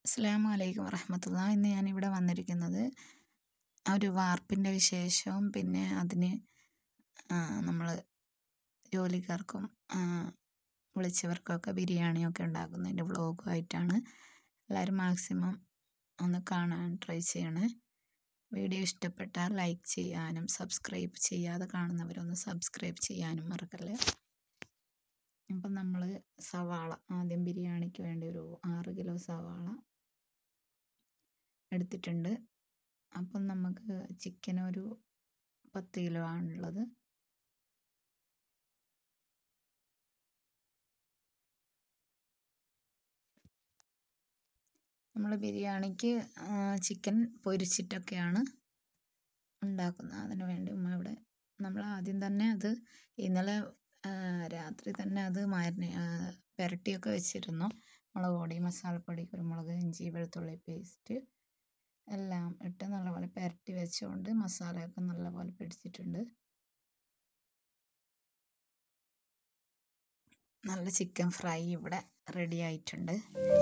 അസ്സലാമു അലൈക്കും വറഹമത്തുള്ള ഇന്ന് ഞാനിവിടെ വന്നിരിക്കുന്നത് ഒരു വാർപ്പിൻ്റെ വിശേഷവും പിന്നെ അതിന് നമ്മൾ ജോലിക്കാർക്കും വിളിച്ചവർക്കൊക്കെ ബിരിയാണിയൊക്കെ ഉണ്ടാക്കുന്നതിൻ്റെ വ്ളോഗുമായിട്ടാണ് എല്ലാവരും മാക്സിമം ഒന്ന് കാണാൻ ട്രൈ ചെയ്യണേ വീഡിയോ ഇഷ്ടപ്പെട്ടാൽ ലൈക്ക് ചെയ്യാനും സബ്സ്ക്രൈബ് ചെയ്യാതെ കാണുന്നവരൊന്ന് സബ്സ്ക്രൈബ് ചെയ്യാനും മറക്കല്ലേ അപ്പം നമ്മൾ സവാള ആദ്യം ബിരിയാണിക്ക് വേണ്ടി ഒരു ആറ് കിലോ സവാള എടുത്തിട്ടുണ്ട് അപ്പം നമുക്ക് ചിക്കൻ ഒരു പത്ത് കിലോ ആണുള്ളത് നമ്മൾ ബിരിയാണിക്ക് ചിക്കൻ പൊരിച്ചിട്ടൊക്കെയാണ് ഉണ്ടാക്കുന്നത് അതിന് വേണ്ടി ഉമ്മ ഇവിടെ നമ്മൾ ആദ്യം തന്നെ അത് ഇന്നലെ രാത്രി തന്നെ അത് മരുന്ന് പുരട്ടിയൊക്കെ വെച്ചിരുന്നു മുളക് പൊടി മസാലപ്പൊടി കുരുമുളക് ഇഞ്ചി വെളുത്തുള്ളി പേസ്റ്റ് എല്ലാം ഇട്ട് നല്ലപോലെ പുരട്ടി വെച്ചുകൊണ്ട് മസാലയൊക്കെ നല്ലപോലെ പിടിച്ചിട്ടുണ്ട് നല്ല ചിക്കൻ ഫ്രൈ ഇവിടെ റെഡി ആയിട്ടുണ്ട്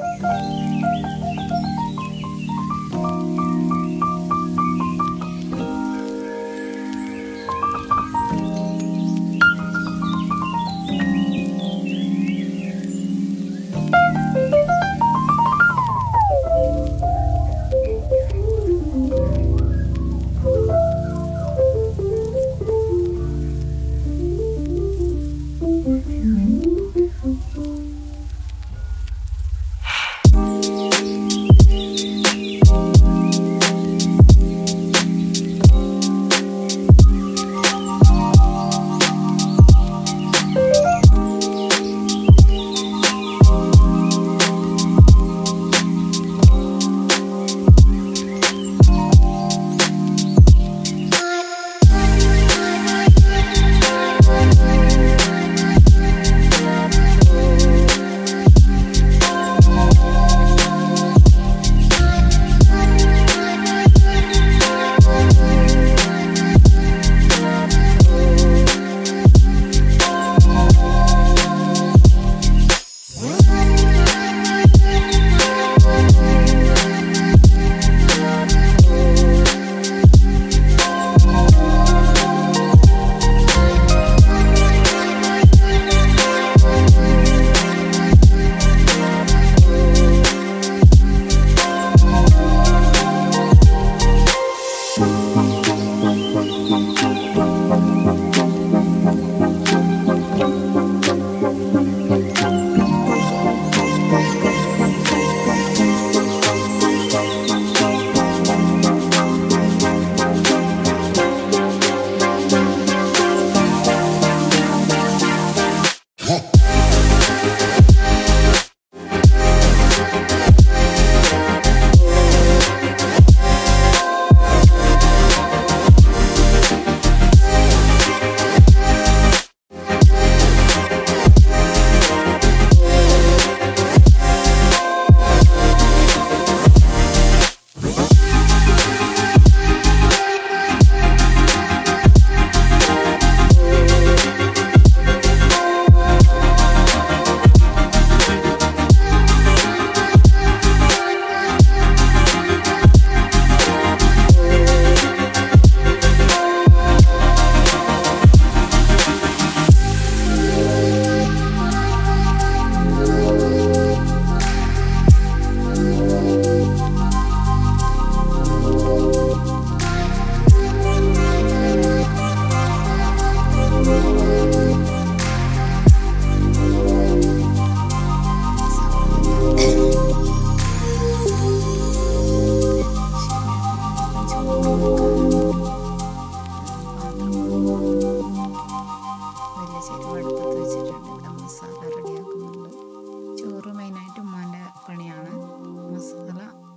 വലിയ ചെരുവ് അടുപ്പത്ത് വെച്ചിട്ടുണ്ട് ഇവിടെ മസാല റെഡിയാക്കുന്നുണ്ട് ചോറ് മെയിനായിട്ട് ഉമ്മാൻ്റെ പണിയാണ് മസാല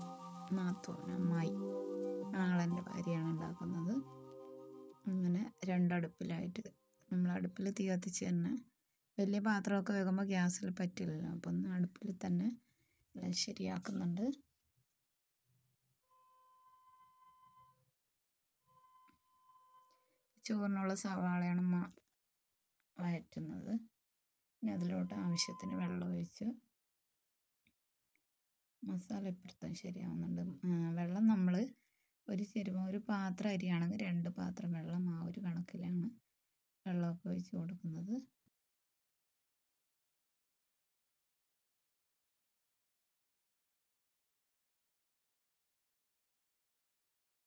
നാത്തോൻ അമ്മായി ആളെൻ്റെ ഭാര്യയാണ് ഉണ്ടാക്കുന്നത് അങ്ങനെ രണ്ടടുപ്പിലായിട്ട് നമ്മൾ അടുപ്പിൽ തീ കത്തിച്ച് തന്നെ വലിയ പാത്രമൊക്കെ വെക്കുമ്പോൾ ഗ്യാസിൽ പറ്റില്ലല്ലോ അപ്പം ഒന്ന് അടുപ്പിൽ തന്നെ എല്ലാം ശരിയാക്കുന്നുണ്ട് ചോറിനുള്ള സവാളയാണ് ഉമ്മ വഴറ്റുന്നത് പിന്നെ അതിലോട്ട് ആവശ്യത്തിന് വെള്ളം ഒഴിച്ച് മസാല ഇപ്പുറത്തും ശരിയാവുന്നുണ്ട് വെള്ളം നമ്മൾ ഒരു ചെരുവ ഒരു പാത്രം അരിയാണെങ്കിൽ രണ്ട് പാത്രം വെള്ളം ആ ഒരു കണക്കിലാണ് വെള്ളമൊക്കെ ഒഴിച്ച് കൊടുക്കുന്നത്